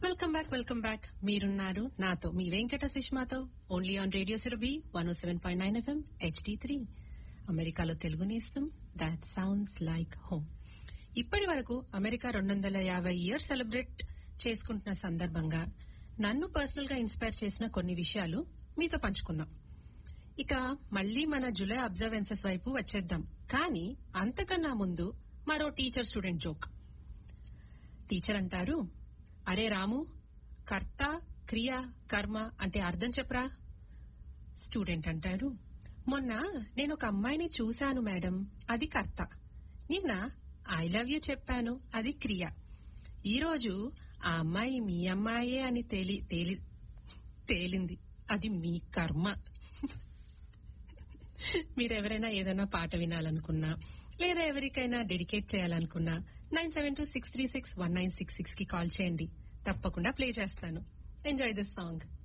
welcome back welcome back మీరున్నారు నాతో మీ వెంకట సుష్మాతో only on radio Surabhi one O seven point nine FM HD three అమెరికాలో తెలుగు నేస్తం దాట్ సౌండ్స్ లైక్ హోమ్ ఇప్పటి వరకు అమెరికా రెండు వందల యాభై ఇయర్ సెలబ్రేట్ చేసుకుంటున్న సందర్భంగా నన్ను పర్సనల్ గా ఇన్స్పైర్ చేసిన కొన్ని విషయాలు మీతో పంచుకున్నాం ఇక మళ్లీ మన జులై అబ్జర్వెన్సెస్ వైపు వచ్చేద్దాం కానీ అంతకన్నా ముందు మరో టీచర్ స్టూడెంట్ జోక్ టీచర్ అంటారు అరే రాము కర్త క్రియ కర్మ అంటే అర్థం చెప్పరా స్టూడెంట్ అంటారు మొన్న నేను ఒక అమ్మాయిని చూశాను మేడం అది కర్త నిన్న ఐ లవ్ యూ చెప్పాను అది క్రియ ఈ రోజు ఆ అమ్మాయి మీ అమ్మాయే అని తేలి తేలి తేలింది అది మీ కర్మ మీరెవరైనా ఏదైనా పాట వినాలనుకున్నా లేదా ఎవరికైనా డెడికేట్ చేయాలనుకున్నా nine seven two six three six one nine six six కి కాల్ చేయండి తప్పకుండా ప్లే చేస్తాను ఎంజాయ్ దిస్ సాంగ్